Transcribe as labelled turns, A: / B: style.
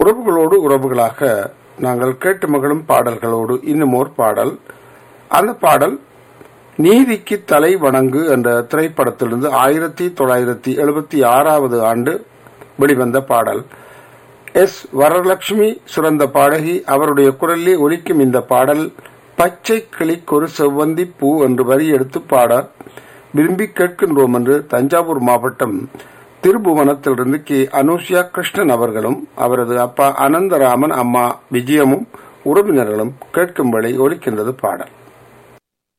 A: உறவுகளோடு உறவுகளாக நாங்கள் கேட்டு மகளும் பாடல்களோடு இன்னும் ஓர் பாடல் அந்த பாடல் நீதிக்கு தலை வணங்கு என்ற திரைப்படத்திலிருந்து ஆயிரத்தி தொள்ளாயிரத்தி எழுபத்தி ஆறாவது ஆண்டு வெளிவந்த பாடல் எஸ் வரலட்சுமி சுரந்த பாடகி அவருடைய குரலிலே ஒலிக்கும் இந்த பாடல் பச்சை கிளிக்கொரு செவ்வந்தி பூ என்று வரி எடுத்து பாட விரும்பி கேட்கின்றோம் என்று தஞ்சாவூர் மாவட்டம் திருபுவனத்திலிருந்து கே அனுஷியா கிருஷ்ணன் அவர்களும் அவரது அப்பா அனந்தராமன் அம்மா விஜயமும் உறவினர்களும் கேட்கும்படி ஒலிக்கின்றது பாடல்